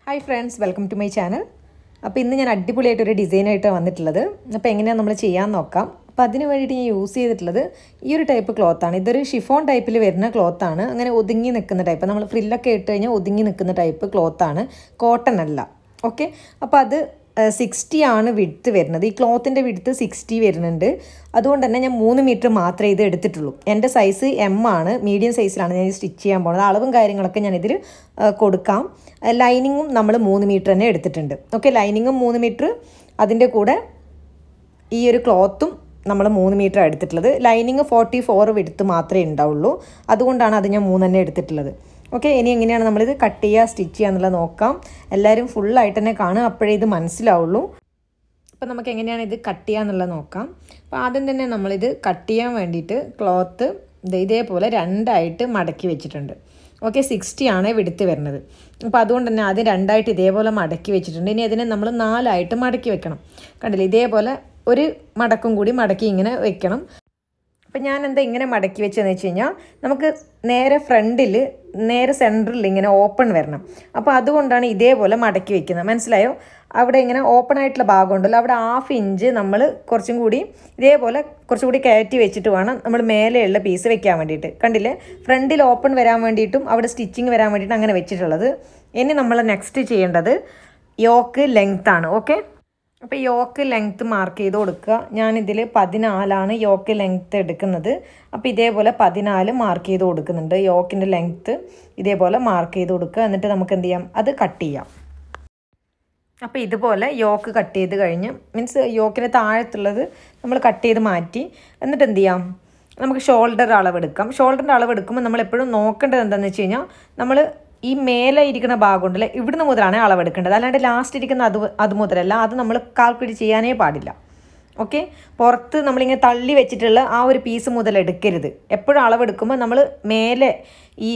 Hi friends welcome to my channel അപ്പോൾ ഇന്ന് ഞാൻ അടിപൊളിയായിട്ടൊരു ഡിസൈനായിട്ടാണ് വന്നിട്ടുള്ളത് അപ്പോൾ എങ്ങനെയാണ് നമ്മൾ ചെയ്യാൻ നോക്കാം അപ്പോൾ അതിന് വേണ്ടിയിട്ട് ഞാൻ യൂസ് ചെയ്തിട്ടുള്ളത് ഈ ഒരു ടൈപ്പ് ക്ലോത്താണ് ഇതൊരു ഷിഫോൺ ടൈപ്പിൽ വരുന്ന ക്ലോത്താണ് അങ്ങനെ ഒതുങ്ങി നിൽക്കുന്ന ടൈപ്പ് നമ്മൾ ഫ്രില്ലൊക്കെ ഇട്ട് കഴിഞ്ഞാൽ ഒതുങ്ങി നിൽക്കുന്ന ടൈപ്പ് ക്ലോത്താണ് കോട്ടൺ അല്ല ഓക്കെ അപ്പോൾ അത് സിക്സ്റ്റി ആണ് വിടുത്ത് വരുന്നത് ഈ ക്ലോത്തിൻ്റെ വിടുത്ത് സിക്സ്റ്റി വരുന്നുണ്ട് അതുകൊണ്ട് തന്നെ ഞാൻ മൂന്ന് മീറ്റർ മാത്രമേ ഇത് എടുത്തിട്ടുള്ളൂ എൻ്റെ സൈസ് എം ആണ് മീഡിയം സൈസിലാണ് ഞാൻ സ്റ്റിച്ച് ചെയ്യാൻ പോകുന്നത് അളവും കാര്യങ്ങളൊക്കെ ഞാനിതിൽ കൊടുക്കാം ലൈനിങ്ങും നമ്മൾ മൂന്ന് മീറ്റർ തന്നെ എടുത്തിട്ടുണ്ട് ഓക്കെ ലൈനിങ്ങും മൂന്ന് മീറ്റർ അതിൻ്റെ കൂടെ ഈ ഒരു ക്ലോത്തും നമ്മൾ മൂന്ന് മീറ്റർ എടുത്തിട്ടുള്ളത് ലൈനിങ് ഫോർട്ടി ഫോർ വിടുത്ത് മാത്രമേ ഉണ്ടാവുള്ളൂ അതുകൊണ്ടാണ് അത് ഞാൻ മൂന്ന് തന്നെ എടുത്തിട്ടുള്ളത് ഓക്കെ ഇനി എങ്ങനെയാണ് നമ്മളിത് കട്ട് ചെയ്യുക സ്റ്റിച്ച് ചെയ്യുക എന്നുള്ളത് നോക്കാം എല്ലാവരും ഫുള്ളായിട്ട് തന്നെ കാണുക അപ്പോഴേ ഇത് മനസ്സിലാവുള്ളൂ അപ്പോൾ നമുക്ക് എങ്ങനെയാണ് ഇത് കട്ട് ചെയ്യുക എന്നുള്ളത് നോക്കാം അപ്പോൾ ആദ്യം തന്നെ നമ്മളിത് കട്ട് ചെയ്യാൻ വേണ്ടിയിട്ട് ക്ലോത്ത് ഇതേപോലെ രണ്ടായിട്ട് മടക്കി വെച്ചിട്ടുണ്ട് ഓക്കെ സിക്സ്റ്റി ആണ് വിടുത്ത് വരുന്നത് അപ്പോൾ അതുകൊണ്ട് തന്നെ ആദ്യം രണ്ടായിട്ട് ഇതേപോലെ മടക്കി വെച്ചിട്ടുണ്ട് ഇനി അതിനെ നമ്മൾ നാലായിട്ട് മടക്കി വെക്കണം കണ്ടില്ലേ ഇതേപോലെ ഒരു മടക്കും കൂടി മടക്കി ഇങ്ങനെ വെക്കണം അപ്പം ഞാൻ എന്താ ഇങ്ങനെ മടക്കി വെച്ചതെന്ന് വെച്ച് കഴിഞ്ഞാൽ നമുക്ക് നേരെ ഫ്രണ്ടിൽ നേരെ സെൻറ്ററിൽ ഇങ്ങനെ ഓപ്പൺ വരണം അപ്പോൾ അതുകൊണ്ടാണ് ഇതേപോലെ മടക്കി വെക്കുന്നത് മനസ്സിലായോ അവിടെ ഇങ്ങനെ ഓപ്പൺ ആയിട്ടുള്ള ഭാഗം ഉണ്ടല്ലോ അവിടെ ഹാഫ് ഇഞ്ച് നമ്മൾ കുറച്ചും കൂടി ഇതേപോലെ കുറച്ചും കൂടി കയറ്റി വെച്ചിട്ട് വേണം നമ്മൾ മേലെയുള്ള പീസ് വെക്കാൻ വേണ്ടിയിട്ട് കണ്ടില്ലേ ഫ്രണ്ടിൽ ഓപ്പൺ വരാൻ വേണ്ടിയിട്ടും അവിടെ സ്റ്റിച്ചിങ് വരാൻ വേണ്ടിയിട്ട് അങ്ങനെ വെച്ചിട്ടുള്ളത് ഇനി നമ്മൾ നെക്സ്റ്റ് ചെയ്യേണ്ടത് യോക്ക് ലെങ്ത് ആണ് ഓക്കെ അപ്പോൾ യോക്ക് ലെങ്ത്ത് മാർക്ക് ചെയ്ത് കൊടുക്കുക ഞാനിതിൽ പതിനാലാണ് യോക്ക് ലെങ്ത്ത് എടുക്കുന്നത് അപ്പോൾ ഇതേപോലെ പതിനാല് മാർക്ക് ചെയ്ത് കൊടുക്കുന്നുണ്ട് യോക്കിൻ്റെ ലെങ്ത്ത് ഇതേപോലെ മാർക്ക് ചെയ്ത് കൊടുക്കുക എന്നിട്ട് നമുക്ക് എന്ത് ചെയ്യാം അത് കട്ട് ചെയ്യാം അപ്പോൾ ഇതുപോലെ യോക്ക് കട്ട് ചെയ്ത് കഴിഞ്ഞ് മീൻസ് യോക്കിന് താഴത്തുള്ളത് നമ്മൾ കട്ട് ചെയ്ത് മാറ്റി എന്നിട്ട് എന്ത് ചെയ്യാം നമുക്ക് ഷോൾഡർ അളവെടുക്കാം ഷോൾഡറിൻ്റെ അളവെടുക്കുമ്പോൾ നമ്മൾ എപ്പോഴും നോക്കേണ്ടത് എന്താണെന്ന് വെച്ച് കഴിഞ്ഞാൽ നമ്മൾ ഈ മേലെ ഇരിക്കുന്ന ഭാഗം ഉണ്ടല്ലേ ഇവിടുന്ന് മുതലാണ് അളവെടുക്കേണ്ടത് അല്ലാണ്ട് ലാസ്റ്റ് ഇരിക്കുന്ന അത് അത് മുതലല്ല അത് നമ്മൾ കാൽക്കുലേറ്റ് ചെയ്യാനേ പാടില്ല ഓക്കെ പുറത്ത് നമ്മളിങ്ങനെ തള്ളി വെച്ചിട്ടുള്ള ആ ഒരു പീസ് മുതൽ എടുക്കരുത് എപ്പോഴും അളവെടുക്കുമ്പോൾ നമ്മൾ മേലെ ഈ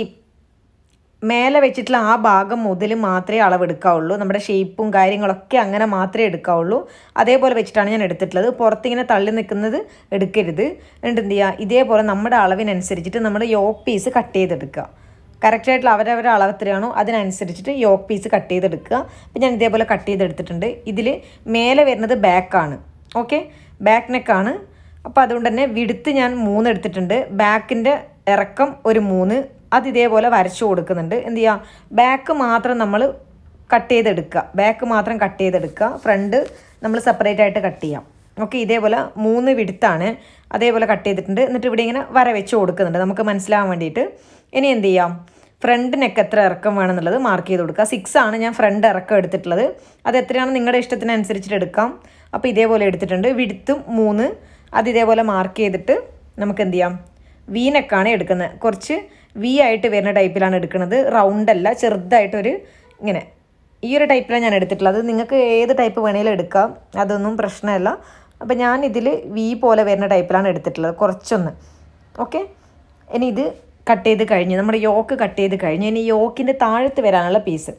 മേലെ വെച്ചിട്ടുള്ള ആ ഭാഗം മുതൽ മാത്രമേ അളവെടുക്കാവുള്ളൂ നമ്മുടെ ഷേപ്പും കാര്യങ്ങളൊക്കെ അങ്ങനെ മാത്രമേ എടുക്കാവുള്ളൂ അതേപോലെ വെച്ചിട്ടാണ് ഞാൻ എടുത്തിട്ടുള്ളത് പുറത്തിങ്ങനെ തള്ളി നിൽക്കുന്നത് എടുക്കരുത് എന്നിട്ട് എന്ത് ചെയ്യുക ഇതേപോലെ നമ്മുടെ അളവിനനുസരിച്ചിട്ട് നമ്മൾ യോക്ക് പീസ് കട്ട് ചെയ്തെടുക്കുക കറക്റ്റായിട്ടുള്ള അവരവരുടെ അളവ് എത്രയാണോ അതിനനുസരിച്ചിട്ട് യോക്ക് പീസ് കട്ട് ചെയ്തെടുക്കുക അപ്പം ഞാൻ ഇതേപോലെ കട്ട് ചെയ്തെടുത്തിട്ടുണ്ട് ഇതിൽ മേലെ വരുന്നത് ബാക്കാണ് ഓക്കെ ബാക്ക് നെക്കാണ് അപ്പോൾ അതുകൊണ്ട് തന്നെ വിടുത്ത് ഞാൻ മൂന്ന് എടുത്തിട്ടുണ്ട് ബാക്കിൻ്റെ ഇറക്കം ഒരു മൂന്ന് അത് ഇതേപോലെ വരച്ചു കൊടുക്കുന്നുണ്ട് എന്ത് ചെയ്യുക ബാക്ക് മാത്രം നമ്മൾ കട്ട് ചെയ്തെടുക്കുക ബാക്ക് മാത്രം കട്ട് ചെയ്തെടുക്കുക ഫ്രണ്ട് നമ്മൾ സെപ്പറേറ്റ് ആയിട്ട് കട്ട് ചെയ്യാം ഓക്കെ ഇതേപോലെ മൂന്ന് വിടുത്താണ് അതേപോലെ കട്ട് ചെയ്തിട്ടുണ്ട് എന്നിട്ട് ഇവിടെ ഇങ്ങനെ വര വെച്ച് കൊടുക്കുന്നുണ്ട് നമുക്ക് മനസ്സിലാവാൻ വേണ്ടിയിട്ട് ഇനി എന്ത് ചെയ്യാം ഫ്രണ്ട് നെക്ക് എത്ര ഇറക്കം വേണമെന്നുള്ളത് മാർക്ക് ചെയ്ത് കൊടുക്കുക സിക്സ് ആണ് ഞാൻ ഫ്രണ്ട് ഇറക്കം എടുത്തിട്ടുള്ളത് അത് എത്രയാണ് നിങ്ങളുടെ ഇഷ്ടത്തിനനുസരിച്ചിട്ട് എടുക്കാം അപ്പോൾ ഇതേപോലെ എടുത്തിട്ടുണ്ട് വിടുത്തും മൂന്ന് അത് ഇതേപോലെ മാർക്ക് ചെയ്തിട്ട് നമുക്ക് എന്ത് ചെയ്യാം വി നെക്കാണ് എടുക്കുന്നത് കുറച്ച് വി ആയിട്ട് വരുന്ന ടൈപ്പിലാണ് എടുക്കുന്നത് റൗണ്ട് അല്ല ചെറുതായിട്ടൊരു ഇങ്ങനെ ഈ ഒരു ടൈപ്പിലാണ് ഞാൻ എടുത്തിട്ടുള്ളത് നിങ്ങൾക്ക് ഏത് ടൈപ്പ് വേണേലും എടുക്കാം അതൊന്നും പ്രശ്നമല്ല അപ്പോൾ ഞാൻ ഇതിൽ വി പോലെ വരുന്ന ടൈപ്പിലാണ് എടുത്തിട്ടുള്ളത് കുറച്ചൊന്ന് ഓക്കെ ഇനി ഇത് കട്ട് ചെയ്ത് കഴിഞ്ഞ് നമ്മുടെ യോക്ക് കട്ട് ചെയ്ത് കഴിഞ്ഞ് ഇനി യോക്കിൻ്റെ താഴത്ത് വരാനുള്ള പീസ്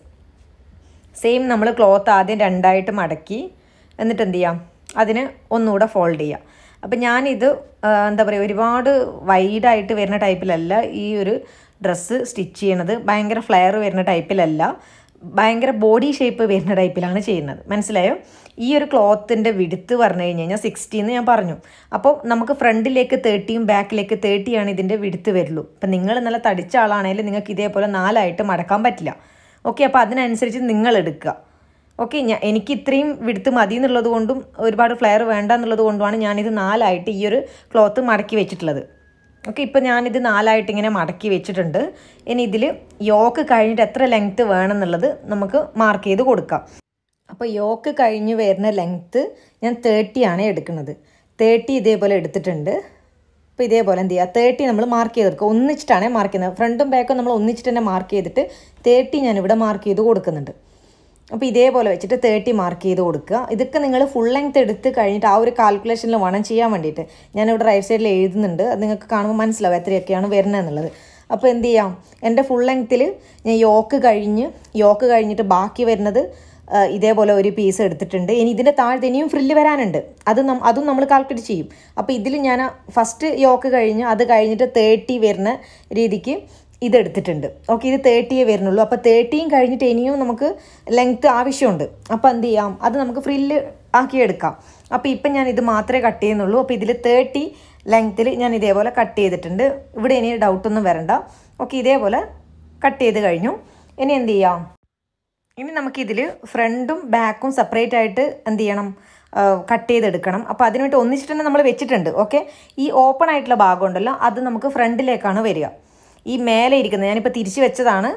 സെയിം നമ്മൾ ക്ലോത്ത് ആദ്യം രണ്ടായിട്ട് മടക്കി എന്നിട്ട് എന്ത് ചെയ്യാം അതിന് ഒന്നുകൂടെ ഫോൾഡ് ചെയ്യാം അപ്പം ഞാനിത് എന്താ പറയുക ഒരുപാട് വൈഡായിട്ട് വരുന്ന ടൈപ്പിലല്ല ഈ ഒരു ഡ്രസ്സ് സ്റ്റിച്ച് ചെയ്യണത് ഭയങ്കര ഫ്ലെയർ വരുന്ന ടൈപ്പിലല്ല ഭയങ്കര ബോഡി ഷേപ്പ് വരുന്ന ടൈപ്പിലാണ് ചെയ്യുന്നത് മനസ്സിലായോ ഈ ഒരു ക്ലോത്തിൻ്റെ വിടുത്ത് പറഞ്ഞു കഴിഞ്ഞ് കഴിഞ്ഞാൽ സിക്സ്റ്റി എന്ന് ഞാൻ പറഞ്ഞു അപ്പോൾ നമുക്ക് ഫ്രണ്ടിലേക്ക് തേർട്ടിയും ബാക്കിലേക്ക് തേർട്ടിയാണ് ഇതിൻ്റെ വിടുത്ത് വരുള്ളൂ അപ്പം നിങ്ങൾ നല്ല തടിച്ച ആളാണെങ്കിൽ നിങ്ങൾക്ക് ഇതേപോലെ നാലായിട്ട് മടക്കാൻ പറ്റില്ല ഓക്കെ അപ്പോൾ അതിനനുസരിച്ച് നിങ്ങൾ എടുക്കുക ഓക്കെ ഞാൻ എനിക്ക് ഇത്രയും വിടുത്ത് മതി എന്നുള്ളത് കൊണ്ടും ഒരുപാട് ഫ്ലെയർ വേണ്ട എന്നുള്ളത് കൊണ്ടുമാണ് ഞാനിത് നാലായിട്ട് ഈ ഒരു ക്ലോത്ത് മടക്കി വെച്ചിട്ടുള്ളത് ഓക്കെ ഇപ്പോൾ ഞാനിത് നാലായിട്ട് ഇങ്ങനെ മടക്കി വെച്ചിട്ടുണ്ട് ഇനി ഇതിൽ യോക്ക് കഴിഞ്ഞിട്ട് എത്ര ലെങ്ത്ത് വേണമെന്നുള്ളത് നമുക്ക് മാർക്ക് ചെയ്ത് കൊടുക്കാം അപ്പോൾ യോക്ക് കഴിഞ്ഞ് വരുന്ന ലെങ്ത്ത് ഞാൻ തേർട്ടി ആണ് എടുക്കുന്നത് തേർട്ടി ഇതേപോലെ എടുത്തിട്ടുണ്ട് അപ്പോൾ ഇതേപോലെ എന്ത് ചെയ്യുക തേർട്ടി നമ്മൾ മാർക്ക് ചെയ്തെടുക്കുക ഒന്നിച്ചിട്ടാണ് മാർക്ക് ചെയ്യുന്നത് ഫ്രണ്ടും ബാക്കും നമ്മൾ ഒന്നിച്ചിട്ട് തന്നെ മാർക്ക് ചെയ്തിട്ട് തേർട്ടി ഞാനിവിടെ മാർക്ക് ചെയ്ത് കൊടുക്കുന്നുണ്ട് അപ്പോൾ ഇതേപോലെ വെച്ചിട്ട് തേർട്ടി മാർക്ക് ചെയ്ത് കൊടുക്കുക ഇതൊക്കെ നിങ്ങൾ ഫുൾ ലെങ്ത് എടുത്ത് കഴിഞ്ഞിട്ട് ആ ഒരു കാൽക്കുലേഷനിൽ വേണം ചെയ്യാൻ വേണ്ടിയിട്ട് ഞാനിവിടെ റൈറ്റ് സൈഡിൽ എഴുതുന്നുണ്ട് അത് നിങ്ങൾക്ക് കാണുമ്പോൾ മനസ്സിലാവും എത്രയൊക്കെയാണ് വരുന്നത് എന്നുള്ളത് അപ്പോൾ എന്ത് ചെയ്യാം എൻ്റെ ഫുൾ ലെങ്ത്തിൽ ഞാൻ യോക്ക് കഴിഞ്ഞ് യോക്ക് കഴിഞ്ഞിട്ട് ബാക്കി വരുന്നത് ഇതേപോലെ ഒരു പീസ് എടുത്തിട്ടുണ്ട് ഇനി ഇതിൻ്റെ താഴത്ത് ഇനിയും ഫ്രില്ല് വരാനുണ്ട് അത് നം അതും നമ്മൾ കാൽക്കുലേറ്റ് ചെയ്യും അപ്പോൾ ഇതിൽ ഞാൻ ഫസ്റ്റ് യോക്ക് കഴിഞ്ഞ് അത് കഴിഞ്ഞിട്ട് തേർട്ടി വരുന്ന രീതിക്ക് ഇതെടുത്തിട്ടുണ്ട് ഓക്കെ ഇത് തേർട്ടിയേ വരുന്നുള്ളൂ അപ്പോൾ തേർട്ടിയും കഴിഞ്ഞിട്ട് ഇനിയും നമുക്ക് ലെങ്ത്ത് ആവശ്യമുണ്ട് അപ്പോൾ എന്ത് ചെയ്യാം അത് നമുക്ക് ഫ്രില്ല് ആക്കിയെടുക്കാം അപ്പോൾ ഇപ്പം ഞാൻ ഇത് മാത്രമേ കട്ട് ചെയ്യുന്നുള്ളൂ അപ്പോൾ ഇതിൽ തേർട്ടി ലെങ്ത്തിൽ ഞാൻ ഇതേപോലെ കട്ട് ചെയ്തിട്ടുണ്ട് ഇവിടെ ഇനി ഡൗട്ടൊന്നും വരണ്ട ഓക്കെ ഇതേപോലെ കട്ട് ചെയ്ത് കഴിഞ്ഞു ഇനി എന്ത് ചെയ്യാം ഇനി നമുക്കിതിൽ ഫ്രണ്ടും ബാക്കും സെപ്പറേറ്റ് ആയിട്ട് എന്ത് ചെയ്യണം കട്ട് ചെയ്തെടുക്കണം അപ്പോൾ അതിനുവേണ്ടി ഒന്നിച്ചിട്ട് തന്നെ നമ്മൾ വെച്ചിട്ടുണ്ട് ഓക്കെ ഈ ഓപ്പൺ ആയിട്ടുള്ള ഭാഗം ഉണ്ടല്ലോ അത് നമുക്ക് ഫ്രണ്ടിലേക്കാണ് വരിക ഈ മേലെ ഇരിക്കുന്നത് ഞാനിപ്പോൾ തിരിച്ച് വെച്ചതാണ്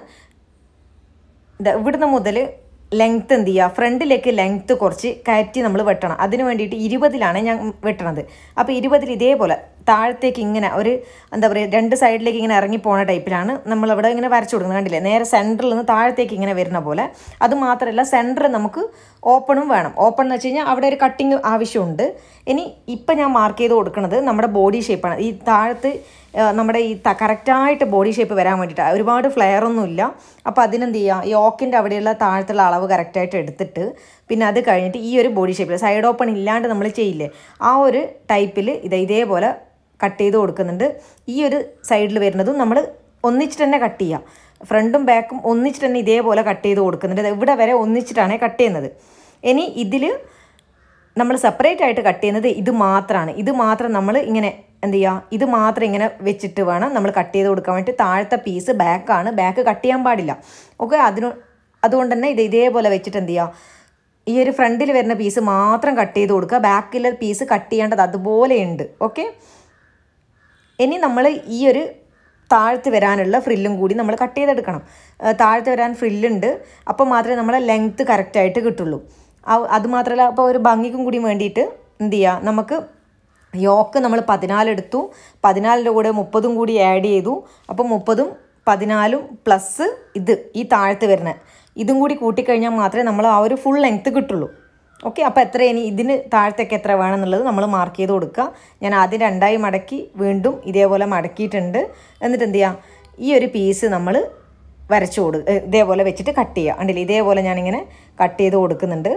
ദാ ഇവിടുന്ന് മുതൽ ലെങ്ത്ത് എന്ത് ചെയ്യുക ഫ്രണ്ടിലേക്ക് ലെങ്ത്ത് കുറച്ച് കയറ്റി നമ്മൾ വെട്ടണം അതിന് വേണ്ടിയിട്ട് ഇരുപതിലാണ് ഞാൻ വെട്ടണത് അപ്പോൾ ഇരുപതിൽ ഇതേപോലെ താഴത്തേക്ക് ഇങ്ങനെ ഒരു എന്താ പറയുക രണ്ട് സൈഡിലേക്ക് ഇങ്ങനെ ഇറങ്ങി പോണ ടൈപ്പിലാണ് നമ്മളവിടെ ഇങ്ങനെ വരച്ചു കൊടുക്കുന്നത് കണ്ടില്ലേ നേരെ സെൻറ്ററിൽ നിന്ന് താഴത്തേക്ക് ഇങ്ങനെ വരുന്ന പോലെ അത് മാത്രമല്ല സെൻറ്റർ നമുക്ക് ഓപ്പണും വേണം ഓപ്പൺ എന്ന് വെച്ച് കഴിഞ്ഞാൽ അവിടെ ഒരു കട്ടിങ് ആവശ്യമുണ്ട് ഇനി ഇപ്പം ഞാൻ മാർക്ക് ചെയ്ത് കൊടുക്കുന്നത് നമ്മുടെ ബോഡി ഷേപ്പാണ് ഈ താഴത്ത് ആ, നമ്മുടെ ഈ കറക്റ്റായിട്ട് ബോഡി ഷേപ്പ് വരാൻ വേണ്ടിയിട്ട് ഒരുപാട് ഫ്ലെയർ ഒന്നുമില്ല അപ്പോൾ അതിനെന്ത് ചെയ്യുക ഈ ഓക്കിൻ്റെ അവിടെയുള്ള താഴത്തുള്ള അളവ് കറക്റ്റായിട്ട് എടുത്തിട്ട് പിന്നെ അത് കഴിഞ്ഞിട്ട് ഈ ഒരു ബോഡി ഷേപ്പിൽ സൈഡ് ഓപ്പൺ ഇല്ലാണ്ട് നമ്മൾ ചെയ്യില്ലേ ആ ഒരു ടൈപ്പിൽ ഇത് ഇതേപോലെ കട്ട് ചെയ്ത് കൊടുക്കുന്നുണ്ട് ഈ ഒരു സൈഡിൽ വരുന്നതും നമ്മൾ ഒന്നിച്ചിട്ട് തന്നെ കട്ട് ചെയ്യുക ഫ്രണ്ടും ബാക്കും ഒന്നിച്ചിട്ട് തന്നെ ഇതേപോലെ കട്ട് ചെയ്ത് കൊടുക്കുന്നുണ്ട് ഇത് ഇവിടെ വരെ ഒന്നിച്ചിട്ടാണ് കട്ട് ചെയ്യുന്നത് ഇനി ഇതിൽ നമ്മൾ സെപ്പറേറ്റ് ആയിട്ട് കട്ട് ചെയ്യുന്നത് ഇത് മാത്രമാണ് ഇത് മാത്രം നമ്മൾ ഇങ്ങനെ എന്ത് ചെയ്യുക ഇത് മാത്രം ഇങ്ങനെ വെച്ചിട്ട് വേണം നമ്മൾ കട്ട് ചെയ്ത് കൊടുക്കാൻ വേണ്ടി താഴത്തെ പീസ് ബാക്കാണ് ബാക്ക് കട്ട് ചെയ്യാൻ പാടില്ല ഓക്കെ അതിന് അതുകൊണ്ട് തന്നെ ഇത് ഇതേപോലെ വെച്ചിട്ട് എന്ത് ചെയ്യുക ഈ ഒരു ഫ്രണ്ടിൽ വരുന്ന പീസ് മാത്രം കട്ട് ചെയ്ത് കൊടുക്കുക ബാക്കിലെ പീസ് കട്ട് ചെയ്യേണ്ടത് അതുപോലെ ഉണ്ട് ഓക്കെ ഇനി നമ്മൾ ഈ ഒരു താഴത്ത് വരാനുള്ള ഫ്രില്ലും കൂടി നമ്മൾ കട്ട് ചെയ്തെടുക്കണം ആ, താഴത്ത് വരാൻ ഫ്രില്ലുണ്ട് അപ്പോൾ മാത്രമേ നമ്മളെ ലെങ്ത്ത് കറക്റ്റായിട്ട് കിട്ടുള്ളൂ ആ- അത് മാത്രമല്ല അപ്പോൾ ഒരു ഭംഗിക്കും കൂടി വേണ്ടിയിട്ട് എന്ത് ചെയ്യുക നമുക്ക് യോക്ക് നമ്മൾ പതിനാലെടുത്തു പതിനാലിൻ്റെ കൂടെ മുപ്പതും കൂടി ആഡ് ചെയ്തു അപ്പോൾ മുപ്പതും പതിനാലും പ്ലസ് ഇത് ഈ താഴത്ത് വരുന്ന ഇതും കൂടി കൂട്ടിക്കഴിഞ്ഞാൽ മാത്രമേ നമ്മൾ ആ ഒരു ഫുൾ ലെങ്ത്ത് കിട്ടുള്ളൂ ഓക്കെ അപ്പോൾ എത്ര ഇനി ഇതിന് താഴത്തേക്ക് എത്ര വേണമെന്നുള്ളത് നമ്മൾ മാർക്ക് ചെയ്ത് കൊടുക്കുക ഞാൻ ആദ്യം രണ്ടായി മടക്കി വീണ്ടും ഇതേപോലെ മടക്കിയിട്ടുണ്ട് എന്നിട്ട് എന്ത് ചെയ്യുക ഈ ഒരു പീസ് നമ്മൾ വരച്ചു കൊടുക്കുക ഇതേപോലെ വെച്ചിട്ട് കട്ട് ചെയ്യുക കണ്ടില്ലേ ഇതേപോലെ ഞാനിങ്ങനെ കട്ട് ചെയ്ത് കൊടുക്കുന്നുണ്ട്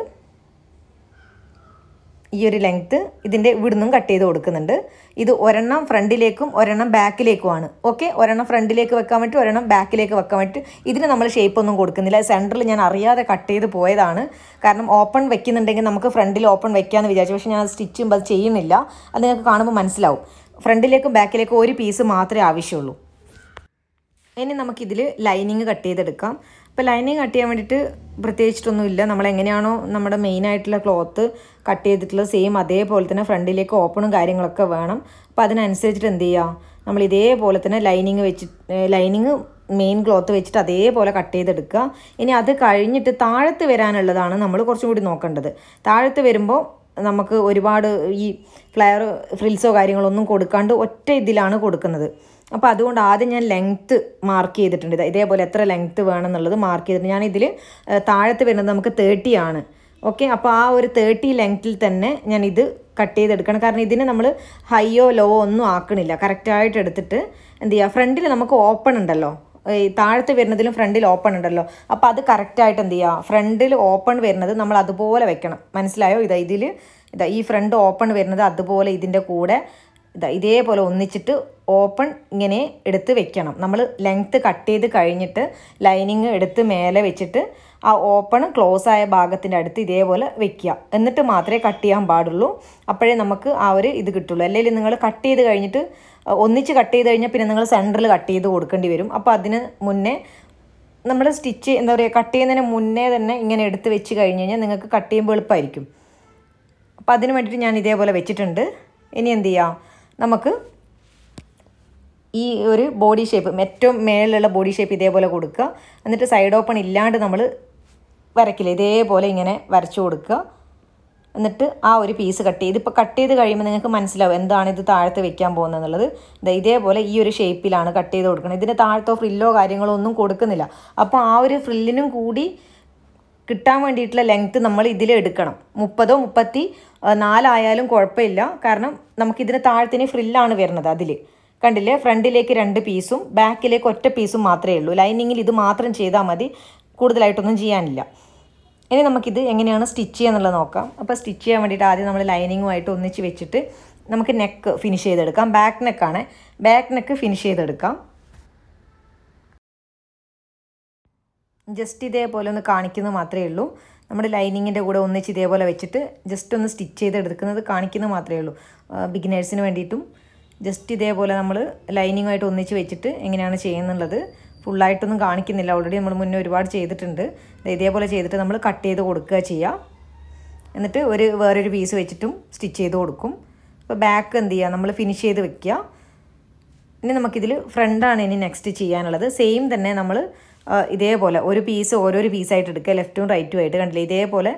ഈ ഒരു ലെങ്ത്ത് ഇതിൻ്റെ ഇവിടുന്നും കട്ട് ചെയ്ത് കൊടുക്കുന്നുണ്ട് ഇത് ഒരെണ്ണം ഫ്രണ്ടിലേക്കും ഒരെണ്ണം ബാക്കിലേക്കുമാണ് ഓക്കെ ഒരെണ്ണം ഫ്രണ്ടിലേക്ക് വെക്കാൻ വേണ്ടി ഒരെണ്ണം ബാക്കിലേക്ക് വെക്കാൻ വേണ്ടി ഇതിന് നമ്മൾ ഷേപ്പ് ഒന്നും കൊടുക്കുന്നില്ല സെൻറ്ററിൽ ഞാൻ അറിയാതെ കട്ട് ചെയ്ത് പോയതാണ് കാരണം ഓപ്പൺ വെക്കുന്നുണ്ടെങ്കിൽ നമുക്ക് ഫ്രണ്ടിൽ ഓപ്പൺ വെക്കാമെന്ന് വിചാരിച്ചു പക്ഷേ ഞാൻ സ്റ്റിച്ച് ചെയ്യുമ്പോൾ അത് ചെയ്യുന്നില്ല അത് നിങ്ങൾക്ക് കാണുമ്പോൾ മനസ്സിലാവും ഫ്രണ്ടിലേക്കും ബാക്കിലേക്കും ഒരു പീസ് മാത്രമേ ആവശ്യമുള്ളൂ ഇനി നമുക്കിതിൽ ലൈനിങ് കട്ട് ചെയ്തെടുക്കാം അപ്പോൾ ലൈനിങ് കട്ട് ചെയ്യാൻ വേണ്ടിയിട്ട് പ്രത്യേകിച്ചിട്ടൊന്നുമില്ല നമ്മൾ എങ്ങനെയാണോ നമ്മുടെ മെയിൻ ആയിട്ടുള്ള ക്ലോത്ത് കട്ട് ചെയ്തിട്ടുള്ളത് സെയിം അതേപോലെ തന്നെ ഫ്രണ്ടിലേക്ക് ഓപ്പണും കാര്യങ്ങളൊക്കെ വേണം അപ്പോൾ അതിനനുസരിച്ചിട്ട് എന്ത് ചെയ്യുക നമ്മൾ ഇതേപോലെ തന്നെ ലൈനിങ് വെച്ച് ലൈനിങ് മെയിൻ ക്ലോത്ത് വെച്ചിട്ട് അതേപോലെ കട്ട് ചെയ്തെടുക്കുക ഇനി അത് കഴിഞ്ഞിട്ട് താഴത്ത് വരാനുള്ളതാണ് നമ്മൾ കുറച്ചും കൂടി നോക്കേണ്ടത് താഴത്ത് വരുമ്പോൾ നമുക്ക് ഒരുപാട് ഈ ഫ്ലയർ ഫ്രിൽസോ കാര്യങ്ങളോ ഒന്നും കൊടുക്കാണ്ട് ഒറ്റ ഇതിലാണ് കൊടുക്കുന്നത് അപ്പോൾ അതുകൊണ്ട് ആദ്യം ഞാൻ ലെങ്ത്ത് മാർക്ക് ചെയ്തിട്ടുണ്ട് ഇത് ഇതേപോലെ എത്ര ലെങ്ത്ത് വേണം എന്നുള്ളത് മാർക്ക് ചെയ്തിട്ടുണ്ട് ഞാൻ ഇതിൽ താഴത്ത് വരുന്നത് നമുക്ക് തേർട്ടി ആണ് ഓക്കെ അപ്പോൾ ആ ഒരു തേർട്ടി ലെങ്ത്തിൽ തന്നെ ഞാൻ ഇത് കട്ട് ചെയ്തെടുക്കണം കാരണം ഇതിന് നമ്മൾ ഹൈയോ ലോ ഒന്നും ആക്കണില്ല കറക്റ്റായിട്ട് എടുത്തിട്ട് എന്ത് ചെയ്യുക ഫ്രണ്ടിൽ നമുക്ക് ഓപ്പൺ ഉണ്ടല്ലോ ഈ താഴത്ത് വരുന്നതിലും ഫ്രണ്ടിൽ ഓപ്പൺ ഉണ്ടല്ലോ അപ്പോൾ അത് കറക്റ്റായിട്ട് എന്ത് ചെയ്യുക ഫ്രണ്ടിൽ ഓപ്പൺ വരുന്നത് നമ്മൾ അതുപോലെ വെക്കണം മനസ്സിലായോ ഇതാ ഇതിൽ ഇതാ ഈ ഫ്രണ്ട് ഓപ്പൺ വരുന്നത് അതുപോലെ ഇതിൻ്റെ കൂടെ ഇതാ ഇതേപോലെ ഒന്നിച്ചിട്ട് ഓപ്പൺ ഇങ്ങനെ എടുത്ത് വെക്കണം നമ്മൾ ലെങ്ത്ത് കട്ട് ചെയ്ത് കഴിഞ്ഞിട്ട് ലൈനിങ് എടുത്ത് മേലെ വെച്ചിട്ട് ആ ഓപ്പൺ ക്ലോസ് ആയ ഭാഗത്തിൻ്റെ അടുത്ത് ഇതേപോലെ വെക്കുക എന്നിട്ട് മാത്രമേ കട്ട് ചെയ്യാൻ പാടുള്ളൂ അപ്പോഴേ നമുക്ക് ആ ഒരു ഇത് കിട്ടുള്ളൂ അല്ലെങ്കിൽ നിങ്ങൾ കട്ട് ചെയ്ത് കഴിഞ്ഞിട്ട് ഒന്നിച്ച് കട്ട് ചെയ്ത് കഴിഞ്ഞാൽ പിന്നെ നിങ്ങൾ സെൻറ്ററിൽ കട്ട് ചെയ്ത് കൊടുക്കേണ്ടി വരും അപ്പോൾ അതിന് മുന്നേ നമ്മൾ സ്റ്റിച്ച് എന്താ പറയുക കട്ട് ചെയ്യുന്നതിന് മുന്നേ തന്നെ ഇങ്ങനെ എടുത്ത് വെച്ച് കഴിഞ്ഞ് കഴിഞ്ഞാൽ നിങ്ങൾക്ക് കട്ട് ചെയ്യുമ്പോൾ എളുപ്പമായിരിക്കും അപ്പോൾ അതിന് വേണ്ടിയിട്ട് ഞാൻ ഇതേപോലെ വെച്ചിട്ടുണ്ട് ഇനി എന്ത് ചെയ്യാം നമുക്ക് ഈ ഒരു ബോഡി ഷേപ്പ് ഏറ്റവും മേളിലുള്ള ബോഡി ഷേപ്പ് ഇതേപോലെ കൊടുക്കുക എന്നിട്ട് സൈഡ് ഓപ്പൺ ഇല്ലാണ്ട് നമ്മൾ വരയ്ക്കില്ല ഇതേപോലെ ഇങ്ങനെ വരച്ചു കൊടുക്കുക എന്നിട്ട് ആ ഒരു പീസ് കട്ട് ചെയ്ത് ഇപ്പോൾ കട്ട് ചെയ്ത് കഴിയുമ്പോൾ നിങ്ങൾക്ക് മനസ്സിലാവും എന്താണ് ഇത് താഴത്ത് വെക്കാൻ പോകുന്നത് എന്നുള്ളത് ദാ ഇതേപോലെ ഈ ഒരു ഷേപ്പിലാണ് കട്ട് ചെയ്ത് കൊടുക്കുന്നത് ഇതിന് താഴത്തോ ഫ്രില്ലോ കാര്യങ്ങളോ ഒന്നും കൊടുക്കുന്നില്ല അപ്പോൾ ആ ഒരു ഫ്രില്ലിനും കൂടി കിട്ടാൻ വേണ്ടിയിട്ടുള്ള ലെങ്ത്ത് നമ്മൾ ഇതിൽ എടുക്കണം മുപ്പതോ മുപ്പത്തി ആ, നാലായാലും കുഴപ്പമില്ല കാരണം നമുക്കിതിന് താഴത്തിന് ഫ്രില്ലാണ് വരുന്നത് അതിൽ കണ്ടില്ലേ ഫ്രണ്ടിലേക്ക് രണ്ട് പീസും ബാക്കിലേക്ക് ഒറ്റ പീസും മാത്രമേ ഉള്ളൂ ലൈനിങ്ങിൽ ഇത് മാത്രം ചെയ്താൽ മതി കൂടുതലായിട്ടൊന്നും ചെയ്യാനില്ല ഇനി നമുക്കിത് എങ്ങനെയാണ് സ്റ്റിച്ച് ചെയ്യുക എന്നുള്ളത് നോക്കാം അപ്പോൾ സ്റ്റിച്ച് ചെയ്യാൻ വേണ്ടിയിട്ട് ആദ്യം നമ്മൾ ലൈനിങ്ങുമായിട്ട് ഒന്നിച്ച് വെച്ചിട്ട് നമുക്ക് നെക്ക് ഫിനിഷ് ചെയ്തെടുക്കാം ബാക്ക് നെക്കാണ് ബാക്ക് നെക്ക് ഫിനിഷ് ചെയ്തെടുക്കാം ജസ്റ്റ് ഇതേപോലെ ഒന്ന് കാണിക്കുന്നത് മാത്രമേ ഉള്ളൂ നമ്മുടെ ലൈനിങ്ങിൻ്റെ കൂടെ ഒന്നിച്ച് ഇതേപോലെ വെച്ചിട്ട് ജസ്റ്റ് ഒന്ന് സ്റ്റിച്ച് ചെയ്ത് എടുക്കുന്നത് കാണിക്കുന്നത് മാത്രമേ ഉള്ളൂ ബിഗിനേഴ്സിന് വേണ്ടിയിട്ടും ജസ്റ്റ് ഇതേപോലെ നമ്മൾ ലൈനിങ്ങുമായിട്ട് ഒന്നിച്ച് വെച്ചിട്ട് എങ്ങനെയാണ് ചെയ്യുന്നുള്ളത് ഫുള്ളായിട്ടൊന്നും കാണിക്കുന്നില്ല ഓൾറെഡി നമ്മൾ മുന്നേ ഒരുപാട് ചെയ്തിട്ടുണ്ട് ദേ ഇതേപോലെ ചെയ്തിട്ട് നമ്മൾ കട്ട് ചെയ്ത് കൊടുക്കുക ചെയ്യുക എന്നിട്ട് ഒരു വേറൊരു പീസ് വെച്ചിട്ടും സ്റ്റിച്ച് ചെയ്ത് കൊടുക്കും അപ്പോൾ ബാക്ക് എന്ത് ചെയ്യുക നമ്മൾ ഫിനിഷ് ചെയ്ത് വെക്കുക ഇനി നമുക്കിതിൽ ഫ്രണ്ടാണ് ഇനി നെക്സ്റ്റ് ചെയ്യാനുള്ളത് സെയിം തന്നെ നമ്മൾ ഇതേപോലെ ഒരു പീസ് ഓരോരോ പീസായിട്ട് എടുക്കുക ലെഫ്റ്റും റൈറ്റും ആയിട്ട് കണ്ടില്ലേ ഇതേപോലെ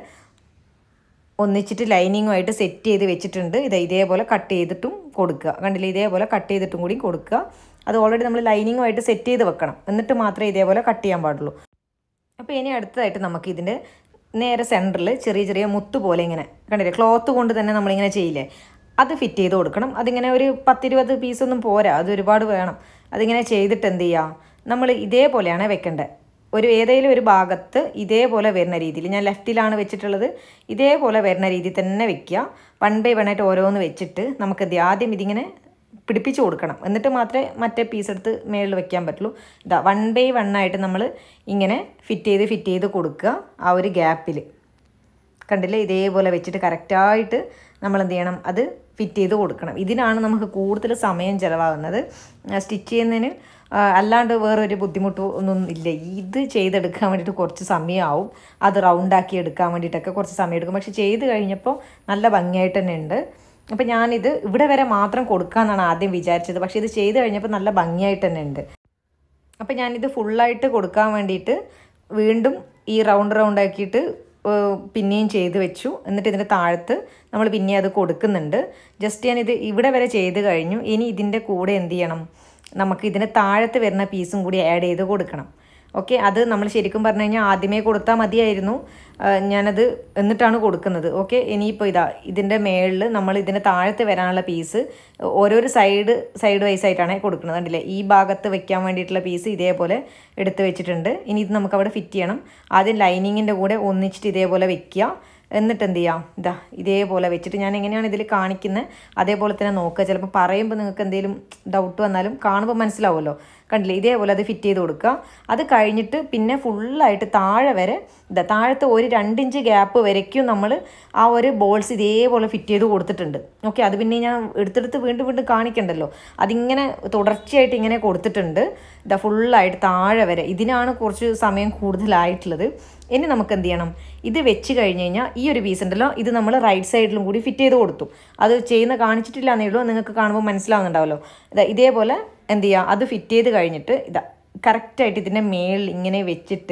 ഒന്നിച്ചിട്ട് ലൈനിങ്ങുമായിട്ട് സെറ്റ് ചെയ്ത് വെച്ചിട്ടുണ്ട് ഇത് ഇതേപോലെ കട്ട് ചെയ്തിട്ടും കൊടുക്കുക കണ്ടില്ലേ ഇതേപോലെ കട്ട് ചെയ്തിട്ടും കൂടി കൊടുക്കുക അത് ഓൾറെഡി നമ്മൾ ലൈനിങ്ങുമായിട്ട് സെറ്റ് ചെയ്ത് വെക്കണം എന്നിട്ട് മാത്രമേ ഇതേപോലെ കട്ട് ചെയ്യാൻ പാടുള്ളൂ അപ്പോൾ ഇനി അടുത്തതായിട്ട് നമുക്ക് ഇതിൻ്റെ നേരെ സെൻറ്ററിൽ ചെറിയ ചെറിയ മുത്ത് പോലെ ഇങ്ങനെ കണ്ടില്ലേ ക്ലോത്ത് കൊണ്ട് തന്നെ നമ്മളിങ്ങനെ ചെയ്യില്ലേ അത് ഫിറ്റ് ചെയ്ത് കൊടുക്കണം അതിങ്ങനെ ഒരു പത്തിരുപത് പീസൊന്നും പോരാ അത് ഒരുപാട് വേണം അതിങ്ങനെ ചെയ്തിട്ട് എന്ത് ചെയ്യുക നമ്മൾ ഇതേപോലെയാണ് വെക്കേണ്ടത് ഒരു ഏതെങ്കിലും ഒരു ഭാഗത്ത് ഇതേപോലെ വരുന്ന രീതിയിൽ ഞാൻ ലെഫ്റ്റിലാണ് വെച്ചിട്ടുള്ളത് ഇതേപോലെ വരുന്ന രീതിയിൽ തന്നെ വെക്കുക വൺ ബൈ വൺ ആയിട്ട് ഓരോന്ന് വെച്ചിട്ട് നമുക്ക് എന്ത് ചെയ്യാം? ആദ്യം ഇതിങ്ങനെ പിടിപ്പിച്ച് കൊടുക്കണം എന്നിട്ട് മാത്രമേ മറ്റേ പീസ് എടുത്ത് മേളിൽ വെക്കാൻ പറ്റുള്ളൂ ഇതാ വൺ ബൈ വൺ ആയിട്ട് നമ്മൾ ഇങ്ങനെ ഫിറ്റ് ചെയ്ത് ഫിറ്റ് ചെയ്ത് കൊടുക്കുക ആ ഒരു ഗ്യാപ്പിൽ കണ്ടില്ലേ ഇതേപോലെ വെച്ചിട്ട് കറക്റ്റായിട്ട് നമ്മൾ എന്ത് ചെയ്യണം അത് ഫിറ്റ് ചെയ്ത് കൊടുക്കണം ഇതിനാണ് നമുക്ക് കൂടുതൽ സമയം ചിലവാകുന്നത് സ്റ്റിച്ച് ചെയ്യുന്നതിന് ആ, അല്ലാണ്ട് വേറൊരു ബുദ്ധിമുട്ട് ഒന്നും ഇല്ല ഇത് ചെയ്തെടുക്കാൻ വേണ്ടിയിട്ട് കുറച്ച് സമയമാവും അത് റൗണ്ടാക്കി എടുക്കാൻ വേണ്ടിയിട്ടൊക്കെ കുറച്ച് സമയം എടുക്കും പക്ഷെ ചെയ്ത് കഴിഞ്ഞപ്പോൾ നല്ല ഭംഗിയായിട്ട് തന്നെ ഉണ്ട് അപ്പം ഞാനിത് ഇവിടെ വരെ മാത്രം കൊടുക്കാമെന്നാണ് ആദ്യം വിചാരിച്ചത് പക്ഷേ ഇത് ചെയ്ത് കഴിഞ്ഞപ്പോൾ നല്ല ഭംഗിയായിട്ട് തന്നെ ഉണ്ട് അപ്പം ഞാനിത് ഫുള്ളായിട്ട് കൊടുക്കാൻ വേണ്ടിയിട്ട് വീണ്ടും ഈ റൗണ്ട് റൗണ്ട് ആക്കിയിട്ട് ഏഹ്, പിന്നെയും ചെയ്ത് വെച്ചു എന്നിട്ട് ഇതിൻ്റെ താഴത്ത് നമ്മൾ പിന്നെ അത് കൊടുക്കുന്നുണ്ട് ജസ്റ്റ് ഞാനിത് ഇവിടെ വരെ ചെയ്ത് കഴിഞ്ഞു ഇനി ഇതിൻ്റെ കൂടെ എന്ത് ചെയ്യണം നമുക്ക് ഇതിൻ്റെ താഴത്ത് വരുന്ന പീസും കൂടി ആഡ് ചെയ്ത് കൊടുക്കണം ഓക്കെ അത് നമ്മൾ ശരിക്കും പറഞ്ഞു കഴിഞ്ഞാൽ ആദ്യമേ കൊടുത്താൽ മതിയായിരുന്നു ആ, ഞാനത് എന്നിട്ടാണ് കൊടുക്കുന്നത് ഓക്കെ ഇനിയിപ്പോൾ ഇതാ ഇതിൻ്റെ മേളിൽ നമ്മൾ ഇതിൻ്റെ താഴത്ത് വരാനുള്ള പീസ് ഓരോരോ സൈഡ് സൈഡ് വൈസ് ആയിട്ടാണ് കൊടുക്കുന്നത് കണ്ടില്ലേ ഈ ഭാഗത്ത് വെക്കാൻ വേണ്ടിയിട്ടുള്ള പീസ് ഇതേപോലെ എടുത്ത് വെച്ചിട്ടുണ്ട് ഇനി ഇത് നമുക്ക് അവിടെ ഫിറ്റ് ചെയ്യണം ആദ്യം ലൈനിങ്ങിൻ്റെ കൂടെ ഒന്നിച്ചിട്ട് ഇതേപോലെ വെക്കുക എന്നിട്ട് എന്ത് ചെയ്യാം ഇതാ ഇതേപോലെ വെച്ചിട്ട് ഞാൻ എങ്ങനെയാണ് ഇതിൽ കാണിക്കുന്നത് അതേപോലെ തന്നെ നോക്കുക ചിലപ്പോൾ പറയുമ്പോൾ നിങ്ങൾക്ക് എന്തെങ്കിലും ഡൗട്ട് വന്നാലും കാണുമ്പോൾ മനസ്സിലാവുമല്ലോ കണ്ടില്ലേ ഇതേപോലെ അത് ഫിറ്റ് ചെയ്ത് കൊടുക്കുക അത് കഴിഞ്ഞിട്ട് പിന്നെ ഫുള്ളായിട്ട് താഴെ വരെ ഇതാ താഴത്തെ ഒരു രണ്ടിഞ്ച് ഗ്യാപ്പ് വരയ്ക്കും നമ്മൾ ആ ഒരു ബോൾസ് ഇതേപോലെ ഫിറ്റ് ചെയ്ത് കൊടുത്തിട്ടുണ്ട് ഓക്കെ അത് പിന്നെ ഞാൻ എടുത്തെടുത്ത് വീണ്ടും വീണ്ടും കാണിക്കണ്ടല്ലോ അതിങ്ങനെ തുടർച്ചയായിട്ട് ഇങ്ങനെ കൊടുത്തിട്ടുണ്ട് ഇതാ ഫുള്ളായിട്ട് താഴെ വരെ ഇതിനാണ് കുറച്ച് സമയം കൂടുതലായിട്ടുള്ളത് ഇനി നമുക്ക് എന്ത് ചെയ്യണം ഇത് വെച്ച് കഴിഞ്ഞ് കഴിഞ്ഞാൽ ഈ ഒരു പീസ് ഉണ്ടല്ലോ ഇത് നമ്മൾ റൈറ്റ് സൈഡിലും കൂടി ഫിറ്റ് ചെയ്ത് കൊടുത്തു അത് ചെയ്യുന്ന കാണിച്ചിട്ടില്ല എന്നേ ഉള്ളൂ നിങ്ങൾക്ക് കാണുമ്പോൾ മനസ്സിലാവുന്നുണ്ടാവല്ലോ ഇതാ ഇതേപോലെ എന്ത് ചെയ്യുക അത് ഫിറ്റ് ചെയ്ത് കഴിഞ്ഞിട്ട് ഇതാ കറക്റ്റായിട്ട് ഇതിൻ്റെ മേളിൽ ഇങ്ങനെ വെച്ചിട്ട്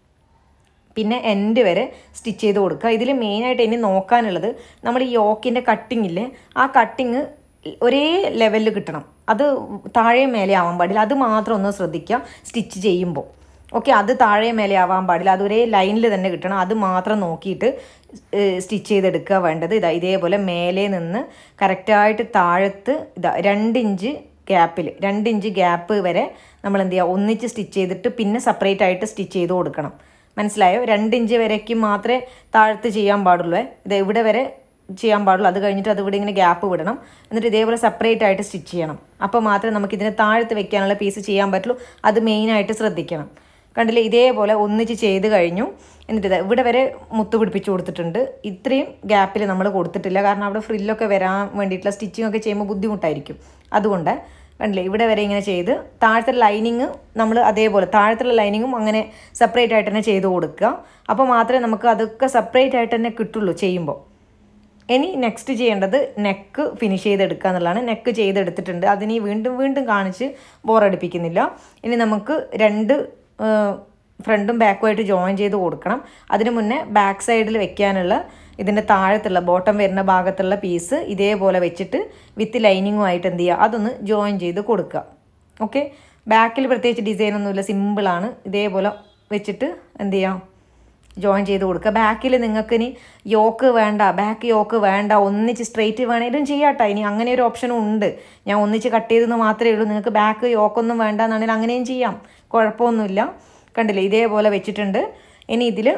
പിന്നെ എൻഡ് വരെ സ്റ്റിച്ച് ചെയ്ത് കൊടുക്കുക ഇതിൽ മെയിനായിട്ട് ഇനി നോക്കാനുള്ളത് നമ്മൾ ഈ യോക്കിൻ്റെ കട്ടിങ് ഇല്ലേ ആ കട്ടിങ് ഒരേ ലെവലിൽ കിട്ടണം അത് താഴെ മേലെ ആവാൻ പാടില്ല അത് മാത്രം ഒന്ന് ശ്രദ്ധിക്കുക സ്റ്റിച്ച് ചെയ്യുമ്പോൾ ഓക്കെ അത് താഴെ മേലെ ആവാൻ പാടില്ല അത് ഒരേ ലൈനിൽ തന്നെ കിട്ടണം അത് മാത്രം നോക്കിയിട്ട് സ്റ്റിച്ച് ചെയ്തെടുക്കുക വേണ്ടത് ഇതാ ഇതേപോലെ മേലെ നിന്ന് കറക്റ്റായിട്ട് താഴത്ത് ഇതാ രണ്ടിഞ്ച് ഗ്യാപ്പിൽ രണ്ടിഞ്ച് ഗ്യാപ്പ് വരെ നമ്മൾ എന്ത് ചെയ്യുക ഒന്നിച്ച് സ്റ്റിച്ച് ചെയ്തിട്ട് പിന്നെ സെപ്പറേറ്റ് ആയിട്ട് സ്റ്റിച്ച് ചെയ്ത് കൊടുക്കണം മനസ്സിലായോ രണ്ട് ഇഞ്ച് വരയ്ക്ക് മാത്രമേ താഴത്ത് ചെയ്യാൻ പാടുള്ളൂ ഇത് ഇവിടെ വരെ ചെയ്യാൻ പാടുള്ളൂ അത് കഴിഞ്ഞിട്ട് അത് ഇവിടെ ഇങ്ങനെ ഗ്യാപ്പ് വിടണം എന്നിട്ട് ഇതേപോലെ സെപ്പറേറ്റ് ആയിട്ട് സ്റ്റിച്ച് ചെയ്യണം അപ്പോൾ മാത്രമേ നമുക്ക് ഇതിനെ താഴത്ത് വെക്കാനുള്ള പീസ് ചെയ്യാൻ പറ്റുള്ളൂ അത് മെയിനായിട്ട് ശ്രദ്ധിക്കണം കണ്ടില്ലേ ഇതേപോലെ ഒന്നിച്ച് ചെയ്ത് കഴിഞ്ഞു എന്നിട്ട് ഇതാ ഇവിടെ വരെ മുത്ത് പിടിപ്പിച്ച് കൊടുത്തിട്ടുണ്ട് ഇത്രയും ഗ്യാപ്പിൽ നമ്മൾ കൊടുത്തിട്ടില്ല കാരണം അവിടെ ഫ്രില്ലൊക്കെ വരാൻ വേണ്ടിയിട്ടുള്ള സ്റ്റിച്ചിങ് ഒക്കെ ചെയ്യുമ്പോൾ ബുദ്ധിമുട്ടായിരിക്കും അതുകൊണ്ട് കണ്ടില്ലേ ഇവിടെ വരെ ഇങ്ങനെ ചെയ്ത് താഴത്തെ ലൈനിങ് നമ്മൾ അതേപോലെ താഴത്തുള്ള ലൈനിങ്ങും അങ്ങനെ സെപ്പറേറ്റ് ആയിട്ട് തന്നെ ചെയ്ത് കൊടുക്കുക അപ്പോൾ മാത്രമേ നമുക്ക് അതൊക്കെ സെപ്പറേറ്റ് ആയിട്ട് തന്നെ കിട്ടുള്ളൂ ചെയ്യുമ്പോൾ ഇനി നെക്സ്റ്റ് ചെയ്യേണ്ടത് നെക്ക് ഫിനിഷ് ചെയ്തെടുക്കുക എന്നുള്ളതാണ് നെക്ക് ചെയ്തെടുത്തിട്ടുണ്ട് അതിനി വീണ്ടും വീണ്ടും കാണിച്ച് ബോറടിപ്പിക്കുന്നില്ല ഇനി നമുക്ക് രണ്ട് ഫ്രണ്ടും ബാക്കുമായിട്ട് ജോയിൻ ചെയ്ത് കൊടുക്കണം അതിന് മുന്നേ ബാക്ക് സൈഡിൽ വെക്കാനുള്ള ഇതിൻ്റെ താഴത്തുള്ള ബോട്ടം വരുന്ന ഭാഗത്തുള്ള പീസ് ഇതേപോലെ വെച്ചിട്ട് വിത്ത് ലൈനിങ്ങുമായിട്ട് എന്ത് ചെയ്യുക അതൊന്ന് ജോയിൻ ചെയ്ത് കൊടുക്കുക ഓക്കെ ബാക്കിൽ പ്രത്യേകിച്ച് ഡിസൈൻ ഒന്നുമില്ല സിമ്പിളാണ് ഇതേപോലെ വെച്ചിട്ട് എന്ത് ചെയ്യാം ജോയിൻ ചെയ്ത് കൊടുക്കുക ബാക്കിൽ നിങ്ങൾക്ക് ഇനി യോക്ക് വേണ്ട ബാക്ക് യോക്ക് വേണ്ട ഒന്നിച്ച് സ്ട്രെയിറ്റ് വേണേലും ചെയ്യാട്ടോ ഇനി അങ്ങനെ ഒരു ഓപ്ഷനും ഉണ്ട് ഞാൻ ഒന്നിച്ച് കട്ട് ചെയ്തെന്ന് മാത്രമേ ഉള്ളൂ നിങ്ങൾക്ക് ബാക്ക് യോക്കൊന്നും വേണ്ട എന്നാണെങ്കിൽ അങ്ങനെയും ചെയ്യാം കുഴപ്പമൊന്നുമില്ല കണ്ടില്ലേ ഇതേപോലെ വെച്ചിട്ടുണ്ട് ഇനി ഇതിൽ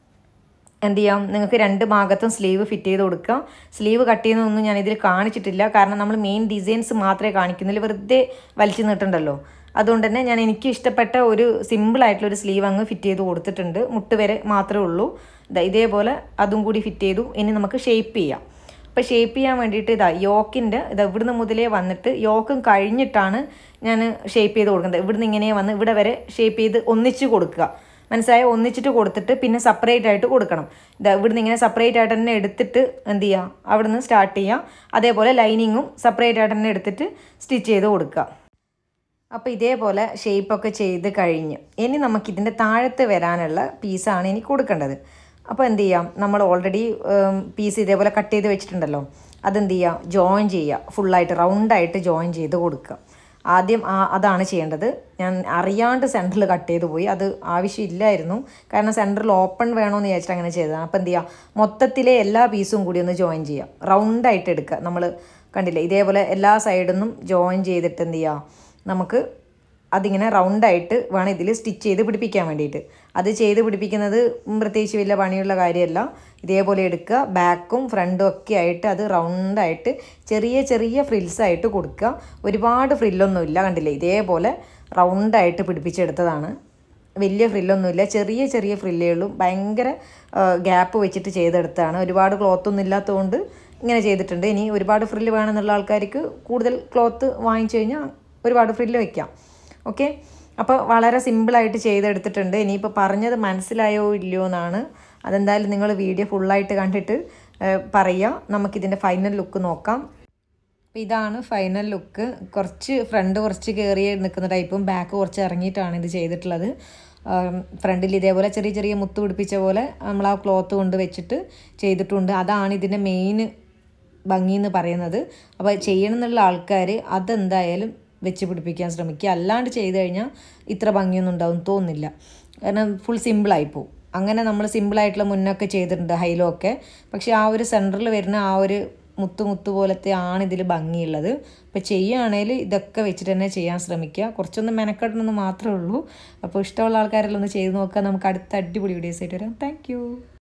എന്ത് ചെയ്യാം നിങ്ങൾക്ക് രണ്ട് ഭാഗത്തും സ്ലീവ് ഫിറ്റ് ചെയ്ത് കൊടുക്കുക സ്ലീവ് കട്ട് ചെയ്യുന്നതൊന്നും ഞാൻ ഇതിൽ കാണിച്ചിട്ടില്ല കാരണം നമ്മൾ മെയിൻ ഡിസൈൻസ് മാത്രമേ കാണിക്കുന്നില്ല വെറുതെ വലിച്ചു നീട്ടുണ്ടല്ലോ അതുകൊണ്ട് തന്നെ ഞാൻ എനിക്ക് ഇഷ്ടപ്പെട്ട ഒരു സിമ്പിളായിട്ടുള്ള ഒരു സ്ലീവ് അങ്ങ് ഫിറ്റ് ചെയ്ത് കൊടുത്തിട്ടുണ്ട് മുട്ട് വരെ മാത്രമേ ഉള്ളൂ ദാ ഇതേപോലെ അതും കൂടി ഫിറ്റ് ചെയ്തു ഇനി നമുക്ക് ഷേപ്പ് ചെയ്യാം അപ്പോൾ ഷേപ്പ് ചെയ്യാൻ വേണ്ടിയിട്ട് ഇതാ യോക്കിൻ്റെ ഇത് ഇവിടുന്ന് മുതലേ വന്നിട്ട് യോക്കും കഴിഞ്ഞിട്ടാണ് ഞാൻ ഷേപ്പ് ചെയ്ത് കൊടുക്കുന്നത് ഇവിടുന്ന് ഇങ്ങനെ വന്ന് ഇവിടെ വരെ ഷേപ്പ് ചെയ്ത് ഒന്നിച്ച് കൊടുക്കുക മനസ്സിലായ ഒന്നിച്ചിട്ട് കൊടുത്തിട്ട് പിന്നെ സെപ്പറേറ്റ് ആയിട്ട് കൊടുക്കണം ഇതാ ഇവിടുന്ന് ഇങ്ങനെ സെപ്പറേറ്റ് ആയിട്ട് തന്നെ എടുത്തിട്ട് എന്ത് ചെയ്യുക അവിടുന്ന് സ്റ്റാർട്ട് ചെയ്യുക അതേപോലെ ലൈനിങ്ങും സെപ്പറേറ്റ് ആയിട്ട് തന്നെ എടുത്തിട്ട് സ്റ്റിച്ച് ചെയ്ത് കൊടുക്കുക അപ്പോൾ ഇതേപോലെ ഷേപ്പൊക്കെ ചെയ്ത് കഴിഞ്ഞ് ഇനി നമുക്കിതിൻ്റെ താഴത്ത് വരാനുള്ള പീസാണ് ഇനി കൊടുക്കേണ്ടത് അപ്പോൾ എന്ത് ചെയ്യാം നമ്മൾ ഓൾറെഡി പീസ് ഇതേപോലെ കട്ട് ചെയ്ത് വെച്ചിട്ടുണ്ടല്ലോ അതെന്ത് ചെയ്യുക ജോയിൻ ചെയ്യുക ഫുള്ളായിട്ട് റൗണ്ടായിട്ട് ജോയിൻ ചെയ്ത് കൊടുക്കുക ആദ്യം ആ അതാണ് ചെയ്യേണ്ടത് ഞാൻ അറിയാണ്ട് സെൻറ്ററിൽ കട്ട് ചെയ്ത് പോയി അത് ആവശ്യമില്ലായിരുന്നു കാരണം സെൻറ്ററിൽ ഓപ്പൺ വേണമെന്ന് വിചാരിച്ചിട്ട് അങ്ങനെ ചെയ്തതാണ് അപ്പോൾ എന്ത് ചെയ്യുക മൊത്തത്തിലെ എല്ലാ പീസും കൂടി ഒന്ന് ജോയിൻ ചെയ്യുക റൗണ്ടായിട്ട് എടുക്കുക നമ്മൾ കണ്ടില്ലേ ഇതേപോലെ എല്ലാ സൈഡിൽ നിന്നും ജോയിൻ ചെയ്തിട്ട് എന്ത് ചെയ്യുക നമുക്ക് അതിങ്ങനെ റൗണ്ടായിട്ട് വേണം ഇതിൽ സ്റ്റിച്ച് ചെയ്ത് പിടിപ്പിക്കാൻ വേണ്ടിയിട്ട് അത് ചെയ്ത് പിടിപ്പിക്കുന്നത് പ്രത്യേകിച്ച് വലിയ പണിയുള്ള കാര്യമല്ല ഇതേപോലെ എടുക്കുക ബാക്കും ഫ്രണ്ടും ഒക്കെ ആയിട്ട് അത് റൗണ്ടായിട്ട് ചെറിയ ചെറിയ ഫ്രിൽസായിട്ട് കൊടുക്കുക ഒരുപാട് ഫ്രില്ലൊന്നുമില്ല കണ്ടില്ലേ ഇതേപോലെ റൗണ്ടായിട്ട് പിടിപ്പിച്ചെടുത്തതാണ് വലിയ ഫ്രില്ലൊന്നുമില്ല ചെറിയ ചെറിയ ഫ്രില്ലേ ഉള്ളൂ ഭയങ്കര ഗ്യാപ്പ് വെച്ചിട്ട് ചെയ്തെടുത്തതാണ് ഒരുപാട് ക്ലോത്തൊന്നും ഇല്ലാത്തതുകൊണ്ട് ഇങ്ങനെ ചെയ്തിട്ടുണ്ട് ഇനി ഒരുപാട് ഫ്രില്ല് വേണമെന്നുള്ള ആൾക്കാർക്ക് കൂടുതൽ ക്ലോത്ത് വാങ്ങിച്ചു കഴിഞ്ഞാൽ ഒരുപാട് ഫ്രില്ല് വയ്ക്കാം ഓക്കെ അപ്പോൾ വളരെ സിമ്പിളായിട്ട് ചെയ്തെടുത്തിട്ടുണ്ട് ഇനിയിപ്പോൾ പറഞ്ഞത് മനസ്സിലായോ ഇല്ലയോ എന്നാണ് അതെന്തായാലും നിങ്ങൾ വീഡിയോ ഫുള്ളായിട്ട് കണ്ടിട്ട് പറയുക നമുക്കിതിൻ്റെ ഫൈനൽ ലുക്ക് നോക്കാം അപ്പോൾ ഇതാണ് ഫൈനൽ ലുക്ക് കുറച്ച് ഫ്രണ്ട് കുറച്ച് കയറി നിൽക്കുന്ന ടൈപ്പും ബാക്ക് കുറച്ച് ഇറങ്ങിയിട്ടാണ് ഇത് ചെയ്തിട്ടുള്ളത് ഫ്രണ്ടിൽ ഇതേപോലെ ചെറിയ ചെറിയ മുത്ത് പിടിപ്പിച്ച പോലെ നമ്മൾ ആ ക്ലോത്ത് കൊണ്ട് വെച്ചിട്ട് ചെയ്തിട്ടുണ്ട് അതാണ് ഇതിൻ്റെ മെയിൻ ഭംഗി എന്ന് പറയുന്നത് അപ്പോൾ ചെയ്യണം എന്നുള്ള ആൾക്കാർ അതെന്തായാലും വെച്ച് പിടിപ്പിക്കാൻ ശ്രമിക്കുക അല്ലാണ്ട് ചെയ്ത് കഴിഞ്ഞാൽ ഇത്ര ഭംഗിയൊന്നും ഉണ്ടാവും തോന്നില്ല കാരണം ഫുൾ സിമ്പിളായിപ്പോവും അങ്ങനെ നമ്മൾ സിമ്പിളായിട്ടുള്ള മുന്നൊക്കെ ചെയ്തിട്ടുണ്ട് ഹൈലോ ഒക്കെ പക്ഷേ ആ ഒരു സെൻറ്ററിൽ വരുന്ന ആ ഒരു മുത്തു മുത്തു പോലത്തെ ആണ് ഇതിൽ ഭംഗിയുള്ളത് അപ്പോൾ ചെയ്യുകയാണെങ്കിൽ ഇതൊക്കെ വെച്ചിട്ട് തന്നെ ചെയ്യാൻ ശ്രമിക്കുക കുറച്ചൊന്ന് മെനക്കെടണമെന്ന് മാത്രമേ ഉള്ളൂ അപ്പോൾ ഇഷ്ടമുള്ള ആൾക്കാരെല്ലാം ഒന്ന് ചെയ്ത് നോക്കുക നമുക്ക് അടുത്ത അടിപൊളി വീഡിയോസ് ആയിട്ട് വരാം താങ്ക്